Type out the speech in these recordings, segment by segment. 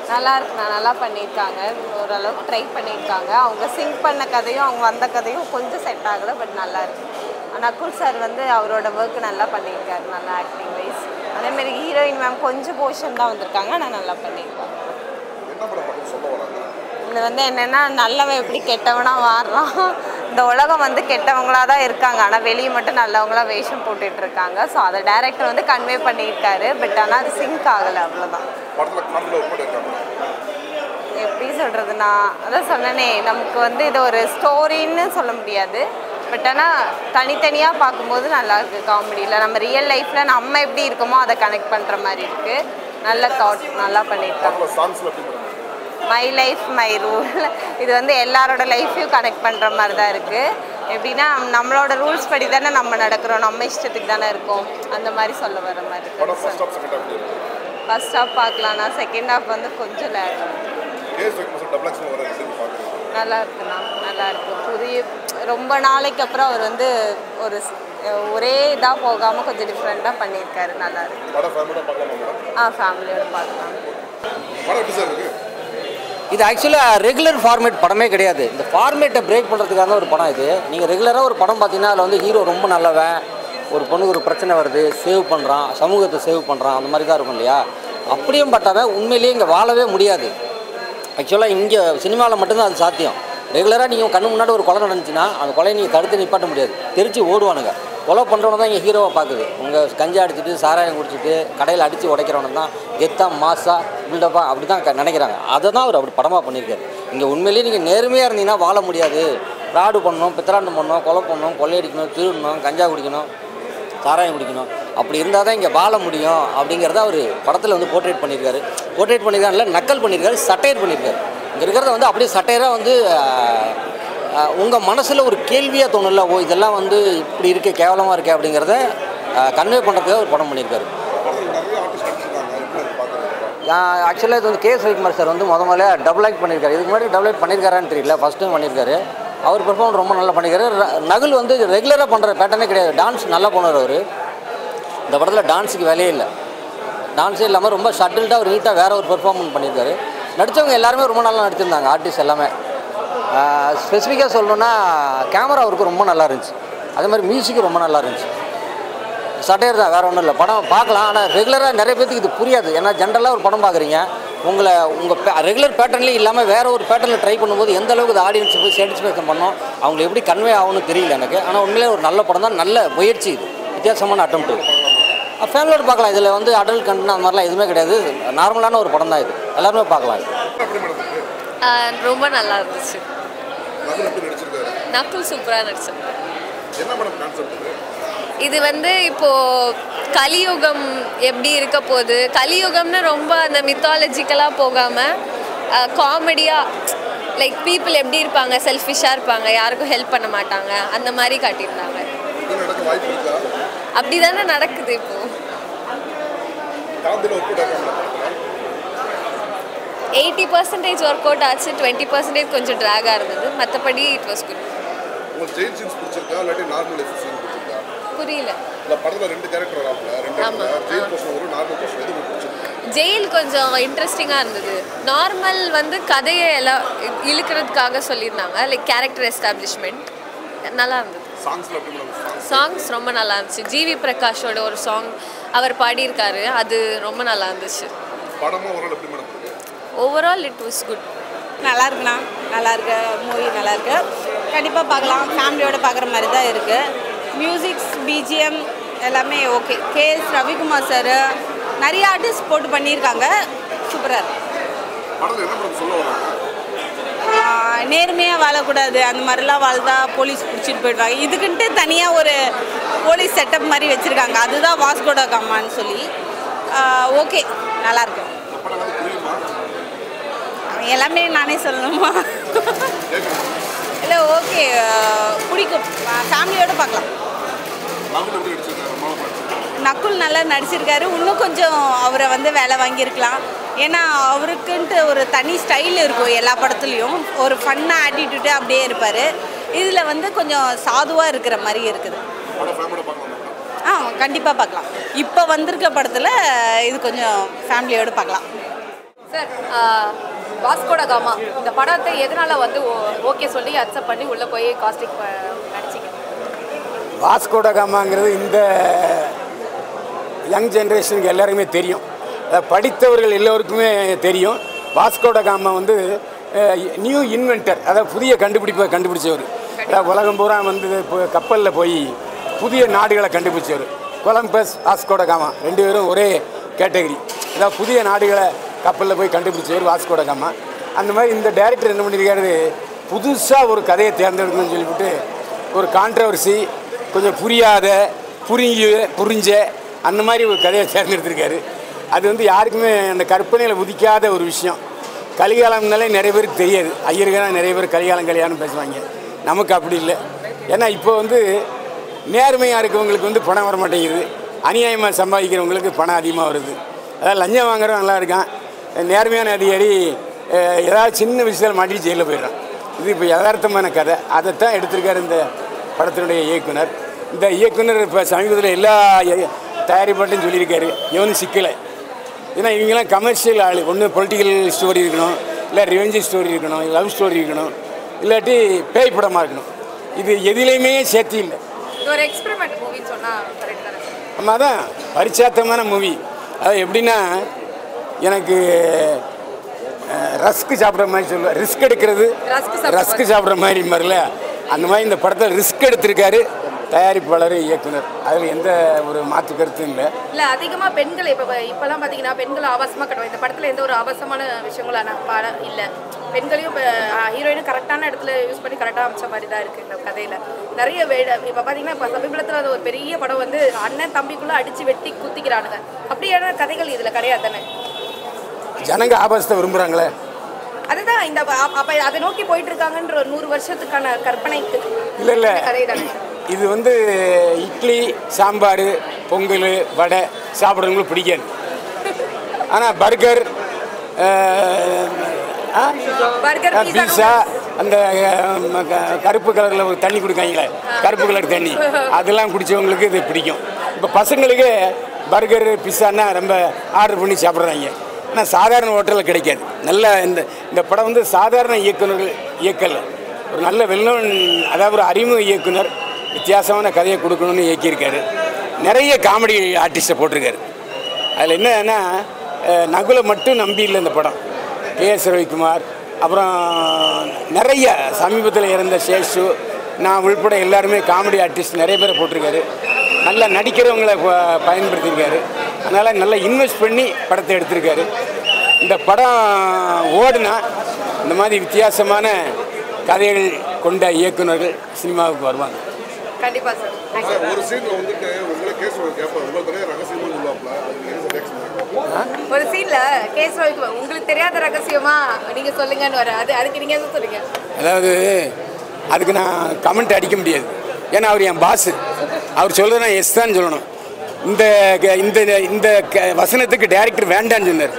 நல்லா இருக்குண்ணா நல்லா பண்ணியிருக்காங்க ஓரளவுக்கு ட்ரை பண்ணியிருக்காங்க அவங்க சிங்க் பண்ண கதையும் அவங்க வந்த கதையும் கொஞ்சம் செட் ஆகலை பட் நல்லா இருக்கு நக்குல் சார் வந்து அவரோட ஒர்க் நல்லா பண்ணியிருக்காரு நல்லா ஆக்டிங் வைஸ் அதேமாரி ஹீரோயின் மேம் கொஞ்சம் போர்ஷன் தான் வந்திருக்காங்க ஆனால் நல்லா பண்ணியிருக்காங்க என்ன படம் படம் சொல்ல வராங்க இது வந்து என்னென்னா நல்லவன் எப்படி கெட்டவனா மாறுறான் இந்த உலகம் வந்து கெட்டவங்களா தான் இருக்காங்க ஆனால் வெளியே மட்டும் நல்லவங்களா வேஷம் போட்டுட்டு இருக்காங்க ஸோ அதை டைரக்டர் வந்து கன்வே பண்ணியிருக்காரு பட் ஆனால் அது சிங்க் ஆகலை அவ்வளோதான் படத்துல காமெடியில் ஒர்க் பண்ணியிருக்காங்க எப்படி சொல்கிறதுனா அதான் சொன்னனே நமக்கு வந்து இது ஒரு ஸ்டோரின்னு சொல்ல முடியாது பட் ஆனால் தனித்தனியாக பார்க்கும்போது நல்லா இருக்குது காமெடியில் நம்ம ரியல் லைஃப்பில் நம்ம எப்படி இருக்கோமோ அதை கனெக்ட் பண்ணுற மாதிரி இருக்குது நல்ல தாட் நல்லா பண்ணியிருக்காங்க படத்தில் சாங்ஸில் எப்படி பண்ணுறாங்க மை லைஃப் மை ரூல் இது வந்து எல்லாரோட லைஃப்பையும் கனெக்ட் பண்ணுற மாதிரி தான் இருக்குது எப்படின்னா நம்மளோட ரூல்ஸ் படி தானே நம்ம நடக்கிறோம் நம்ம இஷ்டத்துக்கு தானே இருக்கோம் அந்த மாதிரி சொல்ல வர மாதிரி படம் ஃபர்ஸ்ட் இருக்குது ஹாஃப் செகண்ட் ஹாஃப் இருக்கு ஃபர்ஸ்ட் ஹாஃப் பார்க்கலாம்னா செகண்ட் ஹாஃப் வந்து கொஞ்சம் லேக் கேஸ் வைக்கும் டபுள் ஆக்ஷன் வர எப்படி பார்க்குறீங்க நல்லா இருக்குண்ணா நல்லா இருக்கு புதிய ரொம்ப நாளைக்கு அப்புறம் அவர் வந்து ஒரு ஸ்- ஒரே இதாக போகாமல் கொஞ்சம் டிஃப்ரெண்ட்டாக பண்ணியிருக்காரு நல்லா இருக்கு படம் ஃபேமிலியோட பார்க்கலாமா மேடம் ஆ ஃபேமிலியோட பார்க்கலாம் படம் எப்படி சார் இருக்கு இது ஆக்சுவலாக ரெகுலர் ஃபார்மேட் படமே கிடையாது இந்த ஃபார்மேட்டை பிரேக் பண்ணுறதுக்கான ஒரு படம் இது நீங்கள் ரெகுலராக ஒரு படம் பார்த்தீங்கன்னா அதில் வந்து ஹீரோ ரொம்ப நல்லவன் ஒரு பொண்ணுக்கு ஒரு பிரச்சனை வருது சேவ் பண்ணுறான் சமூகத்தை சேவ் பண்ணுறான் அந்த மாதிரி தான் இருக்கும் இல்லையா அப்படியும் பட்டவன் உண்மையிலேயே இங்கே வாழவே முடியாது ஆக்சுவலாக இங்கே சினிமாவில் மட்டும்தான் அது சாத்தியம் ரெகுலராக நீங்கள் கண்ணு முன்னாடி ஒரு கொலை நடந்துச்சுன்னா அந்த கொலையை நீங்கள் தடுத்து நிப்பாட்ட முடியாது தெரிச்சு ஓடுவானுங்க கொலை பண்ணுறவன தான் இங்கே ஹீரோவை பார்க்குது உங்கள் கஞ்சா அடிச்சிட்டு சாராயம் குடிச்சிட்டு கடையில் அடித்து உடைக்கிறவன தான் கெத்தா மாசா பில்டப்பா அப்படி தான் க- நினைக்கிறாங்க அதை தான் அவர் அப்படி படமாக பண்ணியிருக்காரு இங்கே உண்மையிலேயே நீங்கள் நேர்மையாக இருந்தீங்கன்னா வாழ முடியாது ஃப்ராடு பண்ணணும் பித்தராண்டு பண்ணணும் கொலை பண்ணணும் கொள்ளையடிக்கணும் திருடணும் கஞ்சா குடிக்கணும் சாராயம் குடிக்கணும் அப்படி இருந்தால் தான் இங்கே வாழ முடியும் அப்படிங்கிறத அவர் படத்தில் வந்து போர்ட்ரேட் பண்ணியிருக்காரு போர்ட்ரேட் பண்ணியிருக்காருல நக்கல் பண்ணியிருக்காரு சட்டையர் பண்ணியிருக்காரு இங்கே இருக்கிறத வந்து அப்படியே சட்டையராக வந்து உங்கள் மனசில் ஒரு கேள்வியாக தோணும்ல ஓ இதெல்லாம் வந்து இப்படி இருக்கே கேவலமாக இருக்கே அப்படிங்கிறத கன்வே பண்ணுறதுக்காக ஒரு படம் பண்ணியிருக்காரு படத்தில் நிறைய ஆர்டிஸ்ட் நடிச்சிருக்காங்க எப்படி அது பார்க்குறீங்க ஆக்சுவலாக இது வந்து கே ரவிக்குமார் சார் வந்து முத முதல்ல டபுள் ஆக்ட் பண்ணியிருக்காரு இதுக்கு முன்னாடி டபுள் ஆக்ட் பண்ணியிருக்காரான்னு தெரியல ஃபஸ்ட் டைம் பண்ணியிருக்காரு அவர் பெர்ஃபார்ம் ரொம்ப நல்லா பண்ணியிருக்காரு ர- நகுல் வந்து ரெகுலராக பண்ணுற பேட்டர்னே கிடையாது டான்ஸ் நல்லா பண்ணுவார் அவர் இந்த படத்தில் டான்ஸுக்கு வேலையே இல்லை டான்ஸே இல்லாமல் ரொம்ப ஷட்டில்டாக ஒரு நீட்டாக வேற ஒரு பெர்ஃபார்மன்ஸ் பண்ணியிருக்காரு நடித்தவங்க எல்லாருமே ரொம்ப நல்லா நடிச்சிருந்தாங்க ஆர்டிஸ்ட் எல்லாமே ஸ்பெசிஃபிக்காக சொல்லணுன்னா கேமரா அவருக்கு ரொம்ப நல்லா இருந்துச்சு அதே மாதிரி மியூசிக்கும் ரொம்ப நல்லா இருந்துச்சு சட்டையர் தான் வேறு ஒன்றும் இல்லை படம் பார்க்கலாம் ஆனால் ரெகுலராக நிறைய பேத்துக்கு இது புரியாது ஏன்னா ஜென்ரலாக ஒரு படம் பார்க்குறீங்க உங்களை உங்கள் ரெகுலர் பேட்டர்ன்லேயே இல்லாமல் வேற ஒரு பேட்டர்னில் ட்ரை பண்ணும்போது எந்த அளவுக்கு இது ஆடியன்ஸ் போய் சாட்டிஸ்ஃபேக்ஷன் பண்ணோம் அவங்களை எப்படி கன்வே ஆகும்னு தெரியல எனக்கு ஆனால் உண்மையிலே ஒரு நல்ல படம் தான் நல்ல முயற்சி இது வித்தியாசமான அட்டம் ஃபேமிலியோட பார்க்கலாம் இதில் வந்து அடல்ட் கண்டென்ட் அந்த மாதிரிலாம் எதுவுமே கிடையாது நார்மலான ஒரு படம் தான் இது எல்லாருமே பார்க்கலாம் இது எப்படி மேடம் இருக்கு ரொம்ப நல்லா இருந்துச்சு நகுல் எப்படி நடிச்சிருக்காரு நக்குல் சூப்பராக நடிச்சிருந்தாரு என்ன மேடம் கான்செப்ட் இது இது வந்து இப்போ கலியுகம் எப்படி இருக்க போகுது கலியுகம்னு ரொம்ப அந்த மித்தாலஜிக்கலாக போகாமல் காமெடியாக லைக் பீப்புள் எப்படி இருப்பாங்க செல்ஃபிஷாக இருப்பாங்க யாருக்கும் ஹெல்ப் பண்ண மாட்டாங்க அந்த மாதிரி காட்டியிருந்தாங்க இது நடக்க வாய்ப்பு இருக்கா அப்படி தானே நடக்குது இப்போது காந்தியில் ஒர்க் இருக்காங்க படத்தில் எயிட்டி பர்சன்டேஜ் ஒர்க் அவுட் ஆச்சு டுவெண்ட்டி பர்சன்டேஜ் கொஞ்சம் ட்ராகாக இருந்தது மற்றபடி இட் வாஸ் குட் உங்களுக்கு ஜெயில் சீன்ஸ் பிடிச்சிருக்கா இல்லாட்டி நார்மல் லைஃப் சீன் பிடிச்சிருக்கா புரியல இல்லை படத்தில் ரெண்டு கேரக்டர் வராப்புல ரெண்டு ஆமா. இடத்துல ஜெயில் பர்சன் ஒரு நார்மல் பர்சன் எது உங்களுக்கு பிடிச்சிருக்கு ஜெயில் கொஞ்சம் இன்ட்ரெஸ்டிங்காக இருந்தது நார்மல் வந்து கதையை எல்லாம் இ- இழுக்கிறதுக்காக சொல்லியிருந்தாங்க லைக் கேரக்டர் எஸ்டாப்ளிஷ்மெண்ட் நல்லா இருந்தது சாங்ஸில் எப்படி மேடம் சாங்ஸ் சாங்ஸ் ரொம்ப நல்லா இருந்துச்சு ஜிவி பிரகாஷோட ஒரு சாங் அவர் பாடியிருக்காரு அது ரொம்ப நல்லா இருந்துச்சு படமும் ஒரு எப்படி மேடம் இருக்கு ஓவரால் இட் வாஸ் குட் நல்லா இருக்குண்ணா நல்லா இருக்கு மூவி நல்லா இருக்கு கண்டிப்பாக பார்க்கலாம் ஃபேமிலியோட பார்க்குற மாதிரி தான் இருக்கு மியூசிக்ஸ் பிஜிஎம் எல்லாமே ஓகே கேஎஸ் ரவிக்குமார் சார் நிறைய ஆர்டிஸ்ட் போட்டு பண்ணியிருக்காங்க சூப்பராக இருக்கு படத்தில் என்ன மேடம் சொல்ல வராங்க நேர்மையாக வாழக்கூடாது அந்த மாதிரிலாம் வாழ்ந்தா போலீஸ் பிடிச்சிட்டு போயிடுவாங்க இதுக்குன்ட்டு தனியாக ஒரு போலீஸ் செட்டப் மாதிரி வச்சுருக்காங்க அதுதான் வாஸ்கோட கம்மான்னு சொல்லி ஓகே நல்லாயிருக்கு இந்த படம் வந்து புரியுமா எல்லாமே நானே சொல்லணுமா கேட்கணும் இல்லை ஓகே பிடிக்கும் ஃபேமிலியோட பார்க்கலாம் நகுல் எப்படி நடிச்சிருக்காரு ரொம்ப நாள் நடிச்சிருக்காரு நக்குல் நல்லா நடிச்சிருக்காரு இன்னும் கொஞ்சம் அவரை வந்து வேலை வாங்கியிருக்கலாம் ஏன்னா அவருக்குன்ட்டு ஒரு தனி ஸ்டைல் இருக்கும் எல்லா படத்துலையும் ஒரு ஃபன்னாக ஆட்டிடியூட்டாக அப்படியே இருப்பார் இதில் வந்து கொஞ்சம் சாதுவாக இருக்கிற மாதிரி இருக்குது படம் ஃபேமிலியோட பார்க்கலாம் மேடம் ஆ கண்டிப்பாக பார்க்கலாம் இப்போ வந்திருக்க படத்தில் இது கொஞ்சம் ஃபேமிலியோடு பார்க்கலாம் சார் வாஸ்கோட காமா இந்த படத்தை எதனால வந்து ஓகே சொல்லி அக்செப்ட் பண்ணி உள்ள போய் காஸ்டிங் நடிச்சிங்க வாஸ்கோட காமாங்கிறது இந்த யங் ஜென்ரேஷனுக்கு எல்லாருக்குமே தெரியும் அஹ் படித்தவர்கள் எல்லோருக்குமே தெரியும் வாஸ்கோட காமா வந்து நியூ இன்வென்டர் அதாவது புதிய கண்டுபிடிப்பை கண்டுபிடிச்சவர் அதாவது உலகம் பூரா வந்து இப்போ கப்பலில் போய் புதிய நாடுகளை கண்டுபிடிச்சவர் கொலம்பஸ் வாஸ்கோட காமா ரெண்டு பேரும் ஒரே கேட்டகரி அதாவது புதிய நாடுகளை கப்பலில் போய் கண்டுபிடிச்சவர் வாஸ்கோட காமா அந்த மாதிரி இந்த டைரக்டர் என்ன பண்ணியிருக்காரு புதுசாக ஒரு கதையை தேர்ந்தெடுக்கணும்னு சொல்லிவிட்டு ஒரு கான்ட்ரவர்சி கொஞ்சம் புரியாத புரிஞ்சு புரிஞ்ச அந்த மாதிரி ஒரு கதையை தேர்ந்தெடுத்திருக்காரு அது வந்து யாருக்குமே அந்த கற்பனையில் உதிக்காத ஒரு விஷயம் கலிகாலம்னாலே நிறைய பேருக்கு தெரியாது ஐயருக்கான நிறைய பேர் கலிகாலம் கல்யாணம் பேசுவாங்க நமக்கு அப்படி இல்லை ஏன்னா இப்போ வந்து நேர்மையாக இருக்கவங்களுக்கு வந்து பணம் வர மாட்டேங்குது அநியாயமாக சம்பாதிக்கிறவங்களுக்கு பணம் அதிகமாக வருது அதாவது லஞ்சம் வாங்குறவன் நல்லா இருக்கான் நேர்மையான அதிகாரி அஹ், ஏதாவது சின்ன விஷயத்தில் மாட்டி ஜெயிலில் போயிடுறான் இது இப்போ யதார்த்தமான கதை அதைத்தான் எடுத்திருக்காரு இந்த படத்தினுடைய இயக்குனர் இந்த இயக்குனர் இப்போ சமீபத்தில் எல்லா எ- தயாரிப்பாட்டையும் சொல்லியிருக்காரு எவனும் சிக்கலை ஏன்னா இவங்கெல்லாம் கமர்ஷியல் ஆள் ஒன்று பொலிட்டிக்கல் ஸ்டோரி இருக்கணும் இல்லை ரிவெஞ்சு ஸ்டோரி இருக்கணும் லவ் ஸ்டோரி இருக்கணும் இல்லாட்டி பேய் படமாக இருக்கணும் இது எதிலையுமே சேர்த்து இல்லை இது ஒரு எக்ஸ்பெரிமெண்ட் மூவின்னு சொன்னா கரெக்ட் தானே சார் ஆமாம் அதான் பரிச்சாத்தமான மூவி அது எப்படின்னா எனக்கு ரஸ்க்கு சாப்பிட்ற மாதிரி சொல்லுவேன் ரிஸ்க் எடுக்கிறது Rusk சாப்பிடுற ரஸ்க்கு சாப்பிட்ற மாதிரி மாதிரில அந்த மாதிரி இந்த படத்தை ரிஸ்க் எடுத்திருக்காரு தயாரிப்பாளர் இயக்குனர் அதில் எந்த ஒரு மாற்று கருத்தும் இல்லை இல்ல அதிகமா பெண்கள் இப்ப இப்பெல்லாம் பாத்தீங்கன்னா பெண்கள் ஆபாசமா கட்டுவாங்க இந்த படத்துல எந்த ஒரு ஆபாசமான விஷயங்களும் ஆனா படம் இல்ல பெண்களையும் ஹீரோயினும் கரெக்டான இடத்துல யூஸ் பண்ணி கரெக்டாக அமைச்ச மாதிரி தான் இருக்கு இந்த கதையில நிறைய வேட இப்போ பார்த்தீங்கன்னா இப்போ சமீபத்தில் அது ஒரு பெரிய படம் வந்து அண்ணன் தம்பிக்குள்ள அடிச்சு வெட்டி குத்திக்கிறானுங்க அப்படியான கதைகள் இதுல கிடையாது தானே ஜனங்க ஆபாசத்தை விரும்புகிறாங்களே அதுதான் இந்த அப்ப- அப்ப அதை நோக்கி போயிட்டு இருக்காங்கன்ற ஒரு நூறு வருஷத்துக்கான கற்பனைக்கு இல்லை இல்லை கதை தானே இது வந்து இட்லி சாம்பார் பொங்கல் வடை சாப்பிட்றவங்களுக்கு பிடிக்காது ஆனால் பர்கர் பர்கர் பீஸா அந்த அஹ், ம- க- கருப்பு கலரில் ஒரு தண்ணி குடிக்காங்களே கருப்பு கலர் தண்ணி அதெல்லாம் குடித்தவங்களுக்கு இது பிடிக்கும் இப்போ பசங்களுக்கு பர்கர் பிஸான்னா ரொம்ப ஆர்டர் பண்ணி சாப்பிட்றாங்க ஆனால் சாதாரண ஹோட்டலில் கிடைக்காது நல்ல இந்த இந்த படம் வந்து சாதாரண இயக்குனர்கள் இயக்கல் ஒரு நல்ல வெள்ளம் அதாவது ஒரு அறிமுக இயக்குனர் வித்தியாசமான கதையை கொடுக்கணும்னு இயக்கியிருக்காரு நிறைய காமெடி ஆர்டிஸ்ட்டை போட்டிருக்காரு அதில் என்னன்னா அஹ், நகுலை மட்டும் நம்பி இல்லை இந்த படம் கே எஸ் ரவிக்குமார் அப்புறம் நிறைய சமீபத்தில் இறந்த சேஷு நான் உள்பட எல்லாருமே காமெடி ஆர்டிஸ்ட் நிறைய பேரை போட்டிருக்காரு நல்லா நடிக்கிறவங்களை ப- பயன்படுத்தியிருக்காரு அதனால் நல்லா இன்வெஸ்ட் பண்ணி படத்தை எடுத்திருக்காரு இந்த படம் ஓடுனா இந்த மாதிரி வித்தியாசமான கதைகள் கொண்ட இயக்குனர்கள் சினிமாவுக்கு வருவாங்க கண்டிப்பா சார் தேங்க்யூ சார் ஒரு சீன்ல வந்துட்டு உங்களை கேஸ் கேட்பாரு உங்களுக்கு நிறைய ரகசியமா சொல்லுவாப்ல அதுக்கு என்ன சார் ரியாக்ஷன் ஒரு சீன்ல கேஸ் ரவிக்கு உங்களுக்கு தெரியாத ரகசியமா நீங்க சொல்லுங்கன்னு வர அது அதுக்கு நீங்க என்ன சொல்லுங்க அதாவது அதுக்கு நான் கமெண்ட் அடிக்க முடியாது ஏன்னா அவர் என் பாஸ் அவர் சொல்கிறத நான் எஸ் தான் சொல்லணும் இந்த க- இந்த இந்த க- வசனத்துக்கு டைரக்டர் வேண்டான்னு சொன்னார்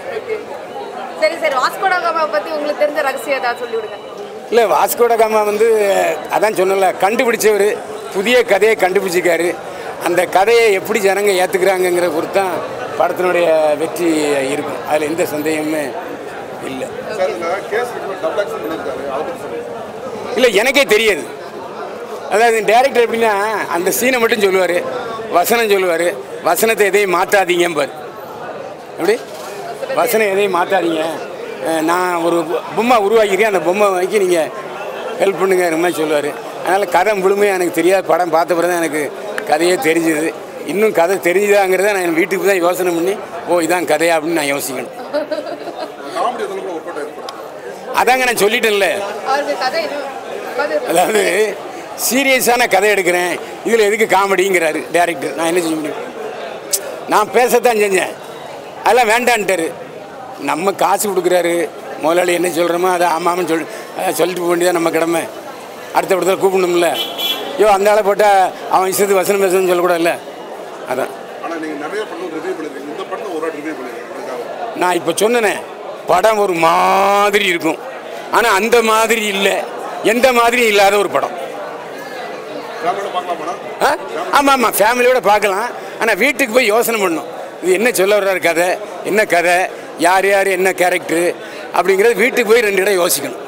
சரி சரி வாஸ்கோடா காமா பத்தி உங்களுக்கு தெரிஞ்ச ரகசியம் ஏதாவது சொல்லி விடுங்க இல்லை வாஸ்கோட காமா வந்து அதான் சொன்னல கண்டுபிடிச்சவர் புதிய கதையை கண்டுபிடிச்சிருக்காரு அந்த கதையை எப்படி ஜனங்க ஏற்றுக்கிறாங்கங்கிற பொறுத்து தான் படத்தினுடைய வெற்றி இருக்கும் அதில் எந்த சந்தேகமுமே இல்லை சார் இதுல கேஸ் டபுள் ஆக்ஷன் பண்ணியிருக்காரு அதை பத்தி சொல்லுங்க இல்லை எனக்கே தெரியாது அதாவது டேரக்டர் எப்படின்னா அந்த சீனை மட்டும் சொல்லுவார் வசனம் சொல்லுவார் வசனத்தை எதையும் மாற்றாதீங்கம்பார் எப்படி வசனம் எதையும் மாற்றாதீங்க அஹ் நான் ஒரு பொம்மை உருவாக்கியிருக்கேன் அந்த பொம்மை வாங்கி நீங்கள் ஹெல்ப் பண்ணுங்கிற மாதிரி சொல்லுவார் அதனால் கதை முழுமையாக எனக்கு தெரியாது படம் பார்த்த பிறகு தான் எனக்கு கதையே தெரிஞ்சுது இன்னும் கதை தெரிஞ்சுதாங்கிறத நான் என் வீட்டுக்கு தான் யோசனை பண்ணி ஓ இதான் கதையா அப்படின்னு நான் யோசிக்கணும் காமெடி எதில் கூட ஒர்க் அவுட் ஆயிருக்கும் அதாங்க நான் சொல்லிட்டேன்ல அவருக்கு கதை இது அது அதாவது சீரியஸான கதை எடுக்கிறேன் இதில் எதுக்கு காமெடிங்கிறாரு டேரக்டர் நான் என்ன செய்ய முடியும் நான் பேசத்தான் செஞ்சேன் அதெல்லாம் வேண்டான்ட்டாரு நம்ம காசு கொடுக்குறாரு முதலாளி என்ன சொல்கிறோமோ அதை ஆமாம்னு சொல் அதை சொல்லிட்டு போக வேண்டியதான் நம்ம கடமை அடுத்த படத்தில் கூப்பிடணும்ல ஐயோ அந்த ஆளை போட்டால் அவன் இஷ்டத்துக்கு வசனம் பேசணும்னு சொல்லக்கூடாதுல்ல அதான் ஆனா நீங்க நிறைய படம் ரிவ்யூ பண்ணிருக்கீங்க இந்த படத்தை ஒரு வாட்டி ரிவ்யூ பண்ணிருக்கீங்க அதுக்காக நான் இப்போ சொன்னேனே படம் ஒரு மாதிரி இருக்கும் ஆனால் அந்த மாதிரி இல்லை எந்த மாதிரியும் இல்லாத ஒரு படம் ஃபேமிலியோட பார்க்கலாம் படம் ஆ ஆமாம் ஆமாம் ஃபேமிலியோட பார்க்கலாம் ஆனால் வீட்டுக்கு போய் யோசனை பண்ணணும் இது என்ன சொல்ல வர்றாரு கதை என்ன கதை யார் யார் என்ன கேரக்டரு அப்படிங்கிறது வீட்டுக்கு போய் ரெண்டு இடம் யோசிக்கணும்